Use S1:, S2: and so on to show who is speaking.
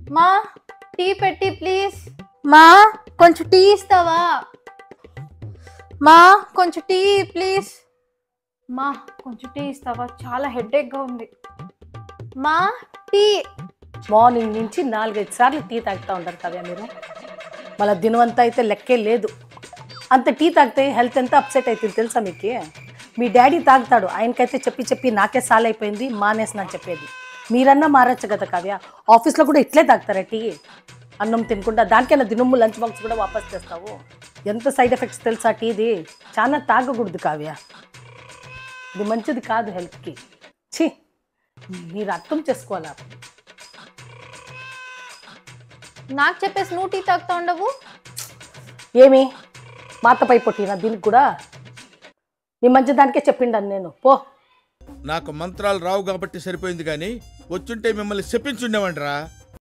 S1: మా టీ పెట్టి ప్లీజ్ మా కొంచెం టీ ఇస్తావా మా కొంచెం టీ ప్లీజ్ మా కొంచెం టీ ఇస్తావా చాలా హెడేక్గా ఉంది మా టీ
S2: మార్నింగ్ నుంచి నాలుగైదు సార్లు టీ తాగుతూ ఉంటారు కవ్య మీరు మళ్ళీ దినవంతా అయితే లెక్కే లేదు అంత టీ తాగితే హెల్త్ ఎంత అప్సెట్ అవుతుంది తెలుసా మీకు మీ డాడీ తాగుతాడు ఆయనకైతే చెప్పి చెప్పి నాకే సాల్ అయిపోయింది మానేసిన అని చెప్పేది మీరన్నా మారచ్చు కదా కావ్య ఆఫీస్లో కూడా ఇట్లే తాగుతారా టీ అన్నం తినకుండా దానికైనా దినము లంచ్ బాక్స్ కూడా వాపస్ చేస్తావు ఎంత సైడ్ ఎఫెక్ట్స్ తెలుసా టీది చాలా తాగకూడదు కావ్య ఇది మంచిది కాదు హెల్త్కి ఛీ మీరు అర్థం చేసుకోవాలా
S1: నాకు చెప్పేసి నువ్వు టీ తాగుతా ఉండవు
S2: ఏమి మాతపై పొట్టిన దీనికి కూడా మీ మంచి దానికే చెప్పిండాను నేను పో
S3: నాకు మంత్రాలు రావు కాబట్టి సరిపోయింది కానీ వచ్చుంటే మిమ్మల్ని చెప్పించుండేవంటరా